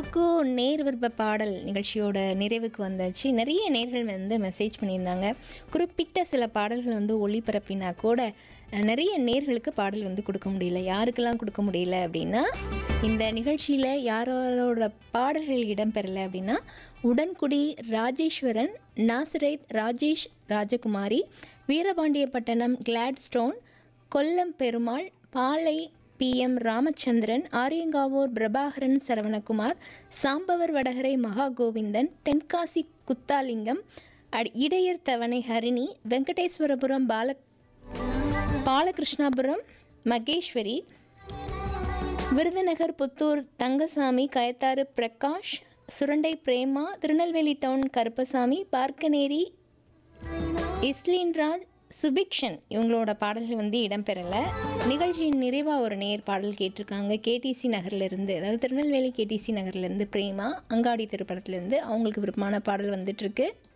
குக்கு நேர் விருப்ப பாடல் நிகழ்ச்சியோட நிறைவுக்கு வந்தாச்சு நிறைய நேர்கள் வந்து மெசேஜ் பண்ணியிருந்தாங்க குறிப்பிட்ட சில பாடல்கள் வந்து ஒளிபரப்பினா கூட அஹ், நிறைய நேர்களுக்கு பாடல் வந்து கொடுக்க முடியல யாருக்கெல்லாம் கொடுக்க முடியல அப்படின்னா இந்த நிகழ்ச்சியில் யாரோட பாடல்கள் இடம்பெறலை அப்படின்னா Udangudi Rajeswaran Nazareth Rajesh Rajakumari Veerapandiyapattanam Gladstone Kollam Perumal Palai P M Ramachandran Ariyankavur Prabhakaran Saravanakumar Sambavar Vadakarai Maha Govindan Tenkasi Kuthalingam அடி- இடையர் தவணை ஹரிணி வெங்கடேஸ்வரபுரம் பால பாலகிருஷ்ணாபுரம் மகேஸ்வரி விருதுநகர் புத்தூர் தங்கசாமி கயத்தாறு பிரகாஷ் சுரண்டை பிரேமா திருநெல்வேலி டவுன் கருப்பசாமி பார்க்கநேரி இஸ்லின்ராஜ் சுபிக்ஷன் இவங்களோட பாடல்கள் வந்து இடம்பெறலை நிகழ்ச்சியின் நிறைவாக ஒரு நேர் பாடல் கேட்டிருக்காங்க கேடிசி நகர்லேருந்து அதாவது திருநெல்வேலி கேடிசி நகர்லேருந்து பிரேமா அங்காடி திரைப்படத்துலேருந்து அவங்களுக்கு விருப்பமான பாடல் வந்துட்டுருக்கு